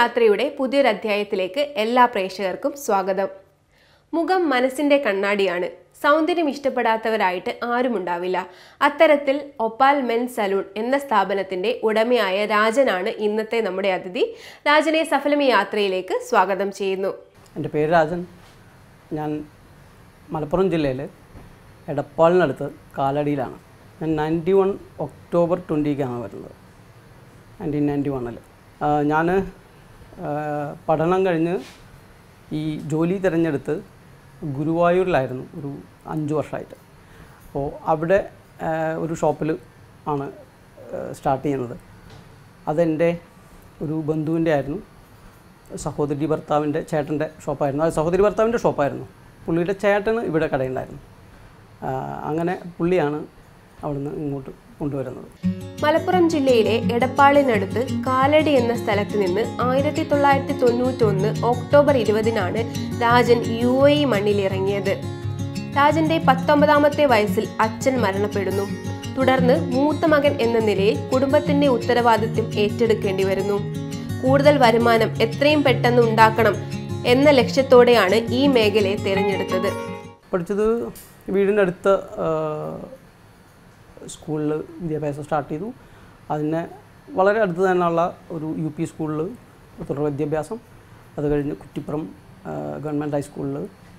യാത്രയുടെ പുതിയൊരു അധ്യായത്തിലേക്ക് എല്ലാ പ്രേക്ഷകർക്കും സ്വാഗതം മുഖം മനസ്സിന്റെ കണ്ണാടിയാണ് സൗന്ദര്യം ഇഷ്ടപ്പെടാത്തവരായിട്ട് ആരുമുണ്ടാവില്ല അത്തരത്തിൽ ഒപ്പാൽ മെൻ സലൂൺ എന്ന സ്ഥാപനത്തിന്റെ ഉടമയായ രാജനാണ് ഇന്നത്തെ നമ്മുടെ അതിഥി രാജനെ സഫലമി യാത്രയിലേക്ക് സ്വാഗതം ചെയ്യുന്നു എൻ്റെ പേര് രാജൻ ഞാൻ മലപ്പുറം ജില്ലയിൽ എടപ്പാളിനടുത്ത് കാലടിയിലാണ് ഞാൻ നയൻറ്റി വൺ ഒക്ടോബർ ട്വൻറ്റിക്കാണ് വരുന്നത് നയൻറ്റീൻ നയൻറ്റി വണ്ണിൽ ഞാൻ പഠനം കഴിഞ്ഞ് ഈ ജോലി തിരഞ്ഞെടുത്ത് ഗുരുവായൂരിലായിരുന്നു ഒരു അഞ്ച് വർഷമായിട്ട് അപ്പോൾ അവിടെ ആ, ഒരു ഷോപ്പിൽ ആണ് സ്റ്റാർട്ട് ചെയ്യുന്നത് അതെൻ്റെ ഒരു ബന്ധുവിൻ്റെ ആയിരുന്നു സഹോദരി ഭർത്താവിൻ്റെ ചേട്ടൻ്റെ ഷോപ്പായിരുന്നു അത് സഹോദരി ഭർത്താവിൻ്റെ ഷോപ്പായിരുന്നു പുള്ളിയുടെ ചേട്ടന് ഇവിടെ കടയുണ്ടായിരുന്നു ആ, അങ്ങനെ പുള്ളിയാണ് അവിടുന്ന് ഇങ്ങോട്ട് കൊണ്ടുവരുന്നത് മലപ്പുറം ജില്ലയിലെ എടപ്പാളിനടുത്ത് കാലടി എന്ന സ്ഥലത്ത് നിന്ന് ആയിരത്തി തൊള്ളായിരത്തി തൊണ്ണൂറ്റി ഒന്ന് ഒക്ടോബർ ഇരുപതിനാണ് രാജൻ യു എ ഇ മണ്ണിലിറങ്ങിയത് രാജന്റെ പത്തൊമ്പതാമത്തെ വയസ്സിൽ അച്ഛൻ മരണപ്പെടുന്നു തുടർന്ന് മൂത്ത മകൻ എന്ന നിലയിൽ കുടുംബത്തിന്റെ ഉത്തരവാദിത്വം ഏറ്റെടുക്കേണ്ടി വരുന്നു കൂടുതൽ വരുമാനം എത്രയും പെട്ടെന്ന് ഉണ്ടാക്കണം എന്ന ലക്ഷ്യത്തോടെയാണ് ഈ മേഖലയെ തിരഞ്ഞെടുത്തത് പഠിച്ചത് വീടിൻ്റെ അടുത്ത സ്കൂളിൽ വിദ്യാഭ്യാസം സ്റ്റാർട്ട് ചെയ്തു അതിനെ വളരെ അടുത്ത് തന്നെയുള്ള ഒരു യു പി സ്കൂളിൽ തുടർ വിദ്യാഭ്യാസം അത് കഴിഞ്ഞ് കുറ്റിപ്പുറം ആ, ഗവൺമെൻറ് ഹൈസ്കൂളിൽ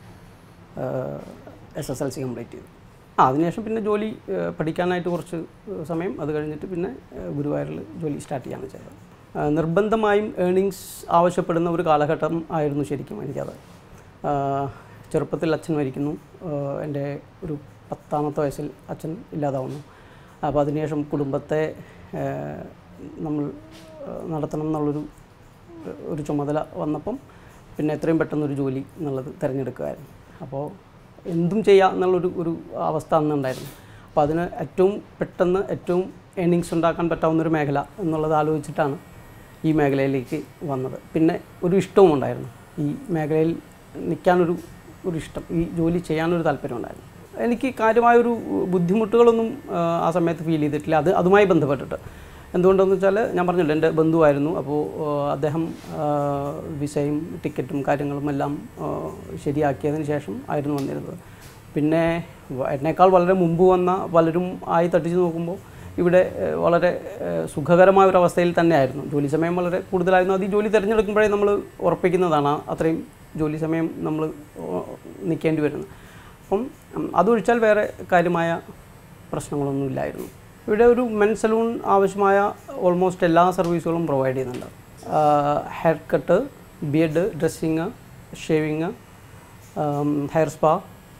S S L C complete ചെയ്തു ആ അതിനുശേഷം പിന്നെ ജോലി ആ, പഠിക്കാനായിട്ട് കുറച്ച് സമയം അത് കഴിഞ്ഞിട്ട് പിന്നെ ആ, ഗുരുവായൂരിൽ ജോലി സ്റ്റാർട്ട് ചെയ്യാണ് ചെയ്തത് ആ, നിർബന്ധമായും ഏണിങ്സ് ആവശ്യപ്പെടുന്ന ഒരു കാലഘട്ടം ആയിരുന്നു ശരിക്കും എനിക്കത് ആ, ചെറുപ്പത്തിൽ അച്ഛൻ മരിക്കുന്നു ആ, എൻ്റെ ഒരു പത്താമത്തെ വയസ്സിൽ അച്ഛൻ ഇല്ലാതാവുന്നു അപ്പോൾ അതിനുശേഷം കുടുംബത്തെ ആ, നമ്മൾ ആ, നടത്തണം എന്നുള്ളൊരു ഒരു ചുമതല വന്നപ്പം പിന്നെ എത്രയും പെട്ടെന്നൊരു ജോലി എന്നുള്ളത് തിരഞ്ഞെടുക്കുമായിരുന്നു അപ്പോൾ എന്തും ചെയ്യാം എന്നുള്ളൊരു ഒരു അവസ്ഥ അന്നുണ്ടായിരുന്നു അപ്പോൾ അതിന് ഏറ്റവും പെട്ടെന്ന് ഏറ്റവും ഏണിങ്സ് ഉണ്ടാക്കാൻ പറ്റാവുന്നൊരു മേഖല എന്നുള്ളത് ആലോചിച്ചിട്ടാണ് ഈ മേഖലയിലേക്ക് വന്നത് പിന്നെ ഒരു ഇഷ്ടവും ഉണ്ടായിരുന്നു ഈ മേഖലയിൽ നിൽക്കാനൊരു ഒരു ഇഷ്ടം ഈ ജോലി ചെയ്യാനൊരു താല്പര്യം ഉണ്ടായിരുന്നു എനിക്ക് കാര്യമായൊരു ബുദ്ധിമുട്ടുകളൊന്നും ആ, ആ സമയത്ത് ഫീൽ ചെയ്തിട്ടില്ല അത് അതുമായി ബന്ധപ്പെട്ടിട്ട് എന്തുകൊണ്ടെന്ന് വെച്ചാൽ ഞാൻ പറഞ്ഞല്ലോ എൻ്റെ ബന്ധുവായിരുന്നു അപ്പോൾ ആ, അദ്ദേഹം ആ, വിസയും ടിക്കറ്റും കാര്യങ്ങളും എല്ലാം ആ, ശരിയാക്കിയതിന് ശേഷം ആയിരുന്നു വന്നിരുന്നത് പിന്നെ വ- എന്നേക്കാൾ വളരെ മുമ്പ് വന്ന പലരും ആയി തട്ടിച്ച് നോക്കുമ്പോൾ ഇവിടെ ഏഹ്, വളരെ ഏഹ്, സുഖകരമായ ഒരു അവസ്ഥയിൽ തന്നെയായിരുന്നു ജോലി സമയം വളരെ കൂടുതലായിരുന്നു അത് ഈ ജോലി തിരഞ്ഞെടുക്കുമ്പോഴേ നമ്മൾ ഉറപ്പിക്കുന്നതാണ് ആ അത്രയും ജോലി സമയം നമ്മൾ നിൽക്കേണ്ടി വരുന്നത് അപ്പം ഉം, അതൊഴിച്ചാൽ വേറെ കാര്യമായ പ്രശ്നങ്ങളൊന്നും ഇല്ലായിരുന്നു ഇവിടെ ഒരു മെൻ സലൂൺ ആവശ്യമായ ഓൾമോസ്റ്റ് എല്ലാ സർവീസുകളും പ്രൊവൈഡ് ചെയ്യുന്നുണ്ട് hair cut beard dressing shaving hair spa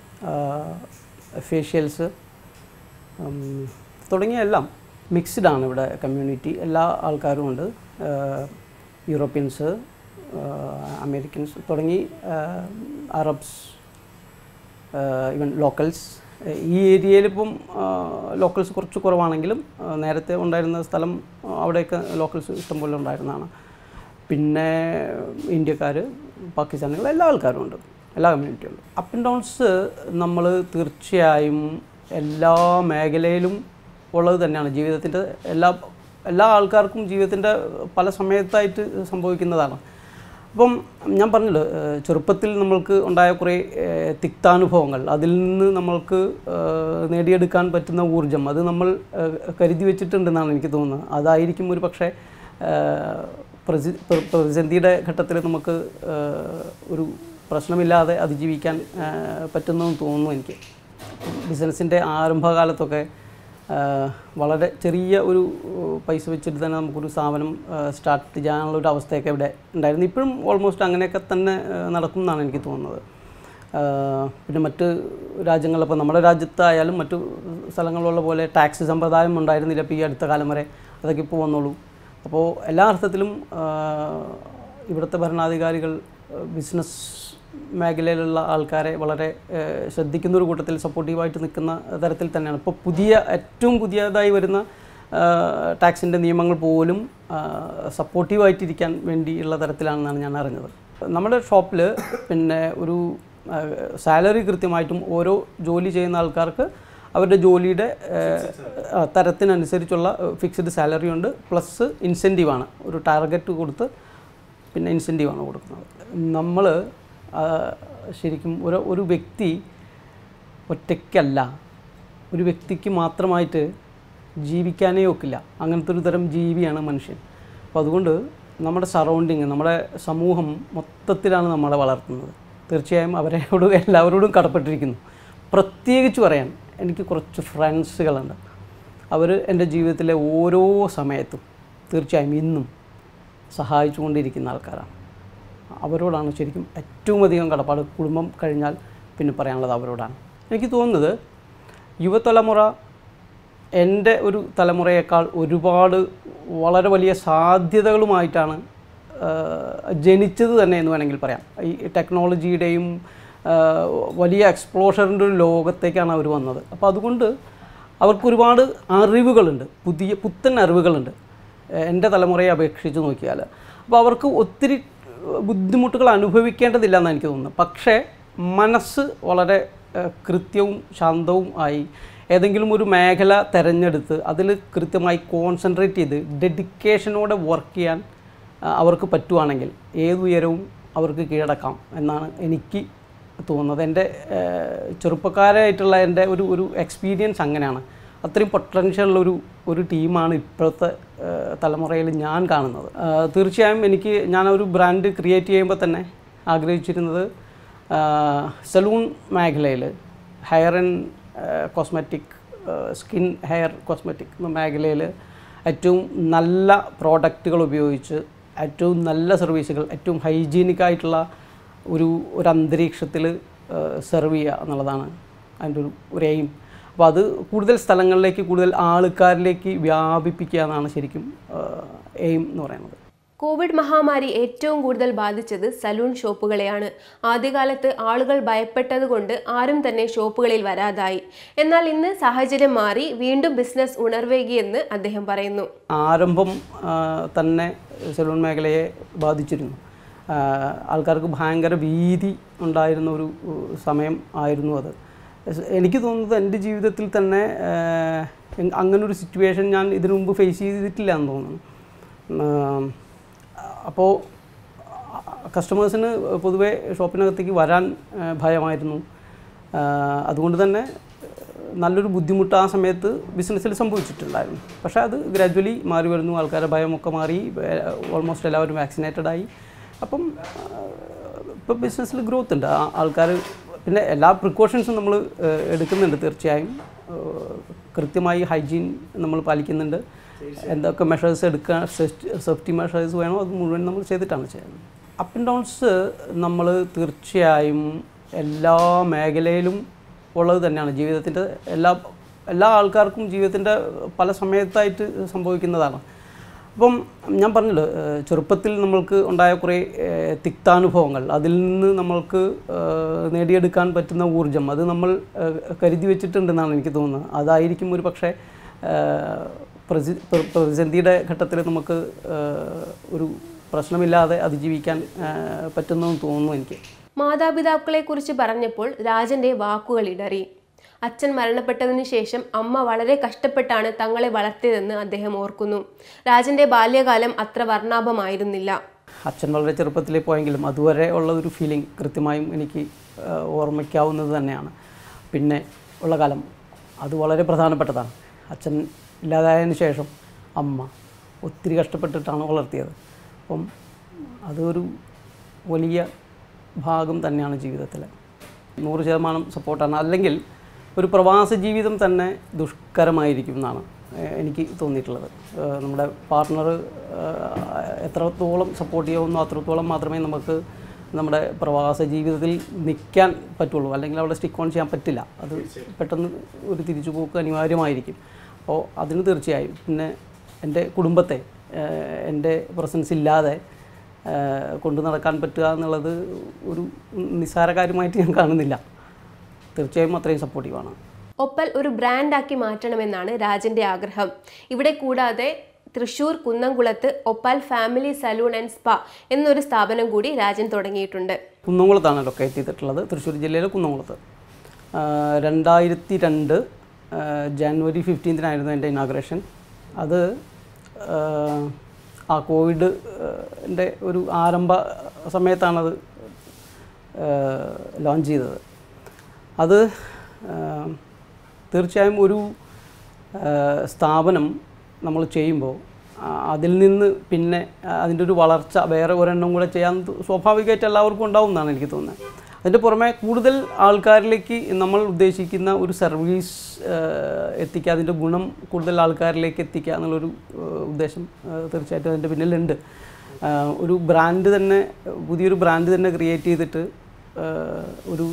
facials ഉം, തുടങ്ങിയ എല്ലാം മിക്സ്ഡ് ആണ് ഇവിടെ കമ്മ്യൂണിറ്റി എല്ലാ ആൾക്കാരും ഉണ്ട് ആഹ് യൂറോപ്യൻസ് ആഹ് അമേരിക്കൻസ് തുടങ്ങി ആഹ് അറബ്സ് ഈവൻ ലോക്കൽസ് ഈ ഏരിയയിൽ ഇപ്പം ലോക്കൽസ് കുറച്ച് കുറവാണെങ്കിലും ആഹ് നേരത്തെ ഉണ്ടായിരുന്ന സ്ഥലം ആഹ് അവിടെയൊക്കെ ലോക്കൽസ് ഇഷ്ടംപോലെ ഉണ്ടായിരുന്നതാണ് പിന്നെ ഇന്ത്യക്കാർ പാകിസ്ഥാനികൾ എല്ലാ ആൾക്കാരും ഉണ്ട് എല്ലാ കമ്മ്യൂണിറ്റിയും ഉണ്ട് അപ്പ് ആൻഡ് ഡൗൺസ് നമ്മൾ തീർച്ചയായും എല്ലാ മേഖലയിലും ഉള്ളത് തന്നെയാണ് ജീവിതത്തിൻ്റെ എല്ലാ എല്ലാ ആൾക്കാർക്കും ജീവിതത്തിൻ്റെ പല സമയത്തായിട്ട് സംഭവിക്കുന്നതാണ് അപ്പം ഞാൻ പറഞ്ഞല്ലോ ഏഹ് ചെറുപ്പത്തിൽ നമ്മൾക്ക് ഉണ്ടായ കുറേ ഏഹ് തിക്താനുഭവങ്ങൾ അതിൽ നിന്ന് നമ്മൾക്ക് ഏഹ് നേടിയെടുക്കാൻ പറ്റുന്ന ഊർജം അത് നമ്മൾ ഏഹ് കരുതി വെച്ചിട്ടുണ്ടെന്നാണ് എനിക്ക് തോന്നുന്നത് അതായിരിക്കും ഒരു പക്ഷേ ഏഹ് പ്രതി പ്ര- പ്രതിസന്ധിയുടെ ഘട്ടത്തിൽ നമുക്ക് ഏഹ് ഒരു പ്രശ്നമില്ലാതെ അതിജീവിക്കാൻ ഏഹ് പറ്റുന്നെന്ന് തോന്നുന്നു എനിക്ക് ബിസിനസ്സിൻ്റെ ആരംഭകാലത്തൊക്കെ ആഹ് വളരെ ചെറിയ ഒരു ഏഹ് പൈസ വെച്ചിട്ട് തന്നെ നമുക്കൊരു സ്ഥാപനം സ്റ്റാർട്ട് ചെയ്യാനുള്ള ഒരു അവസ്ഥയൊക്കെ ഇവിടെ ഉണ്ടായിരുന്നു ഇപ്പോഴും ഓൾമോസ്റ്റ് അങ്ങനെയൊക്കെ തന്നെ ഏഹ് നടക്കും എന്നാണ് എനിക്ക് തോന്നുന്നത് ആഹ് പിന്നെ മറ്റ് രാജ്യങ്ങളിപ്പോൾ നമ്മുടെ രാജ്യത്തായാലും മറ്റു സ്ഥലങ്ങളിലുള്ള പോലെ ടാക്സ് സമ്പ്രദായം ഉണ്ടായിരുന്നില്ല ഇപ്പോൾ ഈ അടുത്ത കാലം വരെ അതൊക്കെ ഇപ്പോൾ വന്നോളൂ അപ്പോൾ എല്ലാ അർത്ഥത്തിലും ആഹ് ഇവിടുത്തെ ഭരണാധികാരികൾ ബിസിനസ് മേഖലയിലുള്ള ആൾക്കാരെ വളരെ ഏഹ് ശ്രദ്ധിക്കുന്ന ഒരു കൂട്ടത്തിൽ സപ്പോർട്ടീവായിട്ട് നിൽക്കുന്ന തരത്തിൽ തന്നെയാണ് ഇപ്പോൾ പുതിയ ഏറ്റവും പുതിയതായി വരുന്ന ടാക്സിൻ്റെ നിയമങ്ങൾ പോലും സപ്പോർട്ടീവായിട്ടിരിക്കാൻ വേണ്ടിയുള്ള തരത്തിലാണെന്നാണ് ഞാൻ അറിഞ്ഞത് നമ്മുടെ ഷോപ്പിൽ പിന്നെ ഒരു സാലറി കൃത്യമായിട്ടും ഓരോ ജോലി ചെയ്യുന്ന ആൾക്കാർക്ക് അവരുടെ ജോലിയുടെ ഏഹ്, ആ, തരത്തിനനുസരിച്ചുള്ള ഫിക്സ്ഡ് സാലറി ഉണ്ട് പ്ലസ് ഇൻസെൻറ്റീവാണ് ഒരു ടാർഗറ്റ് കൊടുത്ത് പിന്നെ ഇൻസെൻറ്റീവാണ് കൊടുക്കുന്നത് നമ്മൾ ശരിക്കും ഒരു ഒരു വ്യക്തി ഒറ്റയ്ക്കല്ല ഒരു വ്യക്തിക്ക് മാത്രമായിട്ട് ജീവിക്കാനേ ഒക്കില്ല അങ്ങനത്തെ ഒരു തരം ജീവിയാണ് മനുഷ്യൻ അപ്പോൾ അതുകൊണ്ട് നമ്മുടെ സറൗണ്ടിങ് നമ്മുടെ സമൂഹം മൊത്തത്തിലാണ് നമ്മളെ വളർത്തുന്നത് തീർച്ചയായും അവരോട് എല്ലാവരോടും കടപ്പെട്ടിരിക്കുന്നു പ്രത്യേകിച്ച് പറയാൻ എനിക്ക് കുറച്ച് ഫ്രണ്ട്സുകളുണ്ട് അവർ എൻ്റെ ജീവിതത്തിലെ ഓരോ സമയത്തും തീർച്ചയായും ഇന്നും സഹായിച്ചുകൊണ്ടിരിക്കുന്ന ആൾക്കാരാണ് അവരോടാണ് ശരിക്കും ഏറ്റവും അധികം കടപ്പാട് കുടുംബം കഴിഞ്ഞാൽ പിന്നെ പറയാനുള്ളത് അവരോടാണ് എനിക്ക് തോന്നുന്നത് യുവതലമുറ എൻ്റെ ഒരു തലമുറയേക്കാൾ ഒരുപാട് വളരെ വലിയ സാധ്യതകളുമായിട്ടാണ് ആ, ജനിച്ചത് തന്നെ എന്ന് വേണമെങ്കിൽ പറയാം ഈ ടെക്നോളജിയുടെയും ആ, വലിയ എക്സ്പ്ലോഷറിൻ്റെ ഒരു ലോകത്തേക്കാണ് അവർ വന്നത് അപ്പോൾ അതുകൊണ്ട് അവർക്ക് ഒരുപാട് അറിവുകളുണ്ട് പുതിയ പുത്തൻ അറിവുകളുണ്ട് ഏഹ് എൻ്റെ തലമുറയെ അപേക്ഷിച്ച് നോക്കിയാൽ അപ്പോൾ അവർക്ക് ഒത്തിരി ബുദ്ധിമുട്ടുകൾ അനുഭവിക്കേണ്ടതില്ല എന്ന് എനിക്ക് തോന്നുന്നു പക്ഷേ മനസ്സ് വളരെ ഏഹ് കൃത്യവും ശാന്തവും ആയി ഏതെങ്കിലും ഒരു മേഖല തിരഞ്ഞെടുത്ത് അതിൽ കൃത്യമായി കോൺസെൻട്രേറ്റ് ചെയ്ത് ഡെഡിക്കേഷനോടെ വർക്ക് ചെയ്യാൻ ആ, അവർക്ക് പറ്റുവാണെങ്കിൽ ഏതുയരവും അവർക്ക് കീഴടക്കാം എന്നാണ് എനിക്ക് തോന്നുന്നത് എൻ്റെ ഏഹ്, ചെറുപ്പക്കാരായിട്ടുള്ള എൻ്റെ ഒരു ഒരു എക്സ്പീരിയൻസ് അങ്ങനെയാണ് അത്രയും പൊട്ടൻഷ്യൽ ഒരു ഒരു ടീമാണ് ഇപ്പോഴത്തെ ഏഹ്, തലമുറയിൽ ഞാൻ കാണുന്നത് ഏഹ്, തീർച്ചയായും എനിക്ക് ഞാൻ ഒരു ബ്രാൻഡ് ക്രിയേറ്റ് ചെയ്യുമ്പോൾ തന്നെ ആഗ്രഹിച്ചിരുന്നത് സലൂൺ മേഖലയിൽ hair and cosmetic skin hair cosmetic മേഖലയിൽ ഏറ്റവും നല്ല പ്രോഡക്റ്റുകൾ ഉപയോഗിച്ച് ഏറ്റവും നല്ല സർവീസുകൾ ഏറ്റവും ഹൈജീനിക് ആയിട്ടുള്ള ഒരു ഒരു അന്തരീക്ഷത്തിൽ സെർവ് ചെയ്യുക എന്നുള്ളതാണ് അതിൻ്റെ ഒരു ഒരു എയിം അപ്പോൾ അത് കൂടുതൽ സ്ഥലങ്ങളിലേക്ക് കൂടുതൽ ആൾക്കാരിലേക്ക് വ്യാപിപ്പിക്കുക എന്നാണ് ശരിക്കും എയിം എന്ന് പറയുന്നത് കോവിഡ് മഹാമാരി ഏറ്റവും കൂടുതൽ ബാധിച്ചത് സലൂൺ ഷോപ്പുകളെയാണ് ആദ്യകാലത്ത് ആളുകൾ ഭയപ്പെട്ടതുകൊണ്ട് ആരും തന്നെ ഷോപ്പുകളിൽ വരാതായി എന്നാൽ ഇന്ന് സാഹചര്യം മാറി വീണ്ടും ബിസിനസ് ഉണർവേകിയെന്ന് അദ്ദേഹം പറയുന്നു ആരംഭം ആ, തന്നെ സലൂൺ മേഖലയെ ബാധിച്ചിരുന്നു ആ, ആൾക്കാർക്ക് ഭയങ്കര ഭീതി ഉണ്ടായിരുന്ന ഒരു ഉ, സമയം ആയിരുന്നു അത് എസ്- എനിക്ക് തോന്നുന്നത് എൻ്റെ ജീവിതത്തിൽ തന്നെ ആ, എങ്- അങ്ങനൊരു സിറ്റുവേഷൻ ഞാൻ ഇതിനു മുമ്പ് ഫേസ് ചെയ്തിട്ടില്ല എന്ന് തോന്നുന്നു അപ്പോൾ കസ്റ്റമേഴ്സിന് പൊതുവെ ഷോപ്പിനകത്തേക്ക് വരാൻ ആ, ഭയമായിരുന്നു ആ, അതുകൊണ്ട് തന്നെ നല്ലൊരു ബുദ്ധിമുട്ട് ആ സമയത്ത് ബിസിനസ്സിൽ സംഭവിച്ചിട്ടുണ്ടായിരുന്നു പക്ഷേ അത് ഗ്രാജ്വലി മാറി വരുന്നു ആൾക്കാരുടെ ഭയമൊക്കെ മാറി ഓൾമോസ്റ്റ് എല്ലാവരും വാക്സിനേറ്റഡ് ആയി അപ്പം ഇപ്പോൾ ബിസിനസ്സിൽ ഗ്രോത്ത് ഉണ്ട് ആൾക്കാർ പിന്നെ എല്ലാ പ്രിക്കോഷൻസും നമ്മൾ എടുക്കുന്നുണ്ട് തീർച്ചയായും ഏഹ്, കൃത്യമായി ഹൈജീൻ നമ്മൾ പാലിക്കുന്നുണ്ട് എന്തൊക്കെ മെഷേഴ്സ് എടുക്കാൻ സേഫ്റ്റി മെഷേഴ്സ് വേണോ അത് മുഴുവൻ നമ്മൾ ചെയ്തിട്ടാണ് ചെയ്യുന്നത് അപ്പ് ആൻഡ് ഡൗൺസ് നമ്മൾ തീർച്ചയായും എല്ലാ മേഖലയിലും ഉള്ളത് തന്നെയാണ് ജീവിതത്തിൻ്റെ എല്ലാ എല്ലാ ആൾക്കാർക്കും ജീവിതത്തിൻ്റെ പല സമയത്തായിട്ട് സംഭവിക്കുന്നതാണ് അപ്പം ഞാൻ പറഞ്ഞല്ലോ ഏഹ് ചെറുപ്പത്തിൽ നമ്മൾക്ക് ഉണ്ടായ കുറേ ഏഹ് തിക്താനുഭവങ്ങൾ അതിൽ നിന്ന് നമ്മൾക്ക് ഏഹ് നേടിയെടുക്കാൻ പറ്റുന്ന ഊർജം അത് നമ്മൾ ഏഹ് കരുതി വെച്ചിട്ടുണ്ടെന്നാണ് എനിക്ക് തോന്നുന്നത് അതായിരിക്കും ഒരു പക്ഷേ ഏഹ് പ്രസി പ്ര- പ്രതിസന്ധിയുടെ ഘട്ടത്തിൽ നമുക്ക് ഏഹ് ഒരു പ്രശ്നമില്ലാതെ അതിജീവിക്കാൻ ഏഹ് പറ്റുന്നെന്ന് തോന്നുന്നു എനിക്ക് മാതാപിതാക്കളെക്കുറിച്ച് പറഞ്ഞപ്പോൾ രാജന്റെ വാക്കുകൾ ഇടറി അച്ഛൻ മരണപ്പെട്ടതിനു ശേഷം അമ്മ വളരെ കഷ്ടപ്പെട്ടാണ് തങ്ങളെ വളർത്തിയതെന്ന് അദ്ദേഹം ഓർക്കുന്നു രാജന്റെ ബാല്യകാലം അത്ര വർണ്ണാഭമായിരുന്നില്ല അച്ഛൻ വളരെ ചെറുപ്പത്തിലേ പോയെങ്കിലും അതുവരെ ഉള്ള ഒരു ഫീലിംഗ് കൃത്യമായും എനിക്ക് ആ, ഓർമ്മിക്കാവുന്നത് തന്നെയാണ് പിന്നെ ഉള്ള കാലം അത് വളരെ പ്രധാനപ്പെട്ടതാണ് അച്ഛൻ ഇല്ലാതായതിനു ശേഷം അമ്മ ഒത്തിരി കഷ്ടപ്പെട്ടിട്ടാണ് വളർത്തിയത് അപ്പം അതൊരു വലിയ ഭാഗം തന്നെയാണ് ജീവിതത്തിൽ നൂറ് ശതമാനം സപ്പോർട്ടാണ് അല്ലെങ്കിൽ ഒരു പ്രവാസ ജീവിതം തന്നെ ദുഷ്കരമായിരിക്കും എന്നാണ് ഏഹ് എനിക്ക് തോന്നിയിട്ടുള്ളത് ഏഹ് നമ്മുടെ പാർട്ട്ണർ എത്രത്തോളം സപ്പോർട്ട് ചെയ്യാവുന്നോ അത്രത്തോളം മാത്രമേ നമുക്ക് നമ്മുടെ പ്രവാസ ജീവിതത്തിൽ നിൽക്കാൻ പറ്റുള്ളൂ അല്ലെങ്കിൽ അവിടെ സ്റ്റിക്ക് ഓൺ ചെയ്യാൻ പറ്റില്ല അത് പെട്ടെന്ന് ഒരു തിരിച്ചുപോക്ക് അനിവാര്യമായിരിക്കും അപ്പോൾ അതിന് തീർച്ചയായും പിന്നെ എൻ്റെ കുടുംബത്തെ ഏഹ് എൻ്റെ പ്രസൻസ് ഇല്ലാതെ ഏഹ് കൊണ്ടു നടക്കാൻ പറ്റുക എന്നുള്ളത് ഒരു നിസ്സാര കാര്യമായിട്ട് ഞാൻ കാണുന്നില്ല തീർച്ചയായും അത്രയും സപ്പോർട്ടീവാണ് ഒപ്പൽ ഒരു ബ്രാൻഡാക്കി മാറ്റണമെന്നാണ് രാജന്റെ ആഗ്രഹം ഇവിടെ കൂടാതെ തൃശൂർ കുന്നംകുളത്ത് Oppal family salon and spa എന്നൊരു സ്ഥാപനം കൂടി രാജൻ തുടങ്ങിയിട്ടുണ്ട് കുന്നംകുളത്താണ് ലൊക്കേറ്റ് ചെയ്തിട്ടുള്ളത് തൃശ്ശൂർ ജില്ലയിലെ കുന്നംകുളത്ത് ആഹ് രണ്ടായിരത്തി രണ്ട് ആഹ് ജാനുവരി ഫിഫ്റ്റീൻത്തിനായിരുന്നു എൻ്റെ ഇനാഗ്രേഷൻ അത് ആഹ് ആ കോവിഡ് ൻ്റെ ഒരു ആരംഭ സമയത്താണത് ലോഞ്ച് ചെയ്തത് അത് ആ, തീർച്ചയായും ഒരു ആ, സ്ഥാപനം നമ്മൾ ചെയ്യുമ്പോൾ ആ, അതിൽ നിന്ന് പിന്നെ ആ, അതിൻ്റെ ഒരു വളർച്ച വേറെ ഒരെണ്ണം കൂടെ ചെയ്യാൻ ത- സ്വാഭാവികമായിട്ട് എല്ലാവർക്കും ഉണ്ടാവും എന്നാണ് എനിക്ക് തോന്നുന്നത് അതിൻ്റെ പുറമെ കൂടുതൽ ആൾക്കാരിലേക്ക് നമ്മൾ ഉദ്ദേശിക്കുന്ന ഒരു സർവീസ് എത്തിക്കുക അതിൻ്റെ ഗുണം കൂടുതൽ ആൾക്കാരിലേക്ക് എത്തിക്കുക എന്നുള്ളൊരു ആ, ഉദ്ദേശം ആ, തീർച്ചയായിട്ടും അതിൻ്റെ പിന്നിലുണ്ട് ആ, ഒരു ബ്രാൻഡ് തന്നെ പുതിയൊരു ബ്രാൻഡ് തന്നെ ക്രിയേറ്റ് ചെയ്തിട്ട് ആ, ഒരു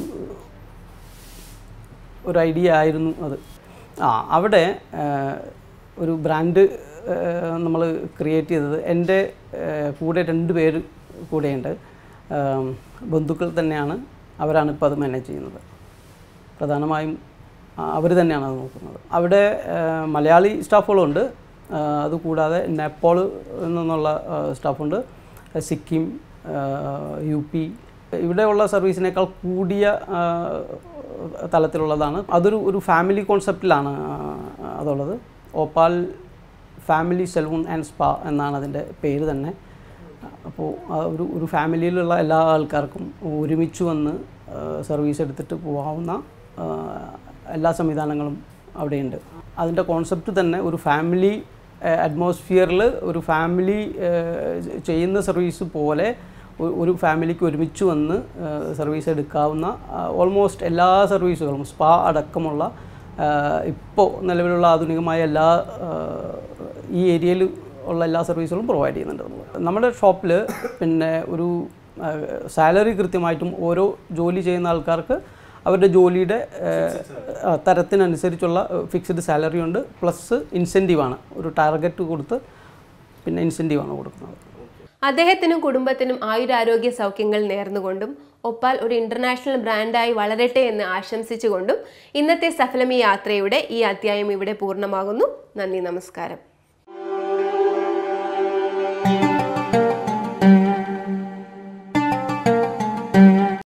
ഒരു ഐഡിയ ആയിരുന്നു അത് ആ അവിടെ ആ, ഒരു ബ്രാൻഡ് നമ്മൾ ക്രിയേറ്റ് ചെയ്തത് എൻ്റെ ആ, കൂടെ രണ്ട് പേര് കൂടെയുണ്ട് ആ, ബന്ധുക്കൾ തന്നെയാണ് അവരാണ് ഇപ്പോൾ അത് മാനേജ് ചെയ്യുന്നത് പ്രധാനമായും അവർ തന്നെയാണ് അത് നോക്കുന്നത് അവിടെ ആ, മലയാളി സ്റ്റാഫുകളുണ്ട് ആ, അതുകൂടാതെ നേപ്പാൾ നിന്നുള്ള ആ, സ്റ്റാഫുണ്ട് സിക്കിം ആ, യു പി ഇവിടെയുള്ള സർവീസിനേക്കാൾ കൂടിയ ആ, തലത്തിലുള്ളതാണ് അതൊരു ഒരു ഫാമിലി കോൺസെപ്റ്റിലാണ് ആ, അതുള്ളത് Oppal family salon and spa എന്നാണ് അതിൻ്റെ പേര് തന്നെ അപ്പോൾ ആ ഒരു ഒരു ഫാമിലിയിലുള്ള എല്ലാ ആൾക്കാർക്കും ഒരുമിച്ച് വന്ന് സർവീസ് എടുത്തിട്ട് പോകാവുന്ന ആ, എല്ലാ സംവിധാനങ്ങളും അവിടെയുണ്ട് അതിൻ്റെ കോൺസെപ്റ്റ് തന്നെ ഒരു ഫാമിലി അറ്റ്മോസ്ഫിയറിൽ ഒരു ഫാമിലി ചെയ്യുന്ന സർവീസ് പോലെ ഒ- ഒരു ഫാമിലിക്ക് ഒരുമിച്ച് വന്ന് സർവീസ് എടുക്കാവുന്ന ഓൾമോസ്റ്റ് എല്ലാ സർവീസുകളും സ്പാ അടക്കമുള്ള ഇപ്പോൾ നിലവിലുള്ള ആധുനികമായ എല്ലാ ആ, ഈ ഏരിയയിൽ ഉള്ള എല്ലാ സർവീസുകളും പ്രൊവൈഡ് ചെയ്യുന്നുണ്ട് നമ്മൾ നമ്മുടെ ഷോപ്പിൽ പിന്നെ ഒരു സാലറി കൃത്യമായിട്ടും ഓരോ ജോലി ചെയ്യുന്ന ആൾക്കാർക്ക് അവരുടെ ജോലിയുടെ ആ, തരത്തിനനുസരിച്ചുള്ള ഫിക്സ്ഡ് സാലറി ഉണ്ട് പ്ലസ് ഇൻസെൻറ്റീവാണ് ഒരു ടാർഗറ്റ് കൊടുത്ത് പിന്നെ ഇൻസെൻറ്റീവാണ് കൊടുക്കുന്നത് അദ്ദേഹത്തിനും കുടുംബത്തിനും ആയുരാരോഗ്യ സൗഖ്യങ്ങൾ നേർന്നുകൊണ്ടും ഒപ്പാൽ ഒരു ഇന്റർനാഷണൽ ബ്രാൻഡായി വളരട്ടെ എന്ന് ആശംസിച്ചുകൊണ്ടും ഇന്നത്തെ സഫലമി യാത്രയുടെ ഈ അധ്യായം ഇവിടെ പൂർണ്ണമാകുന്നു നന്ദി നമസ്കാരം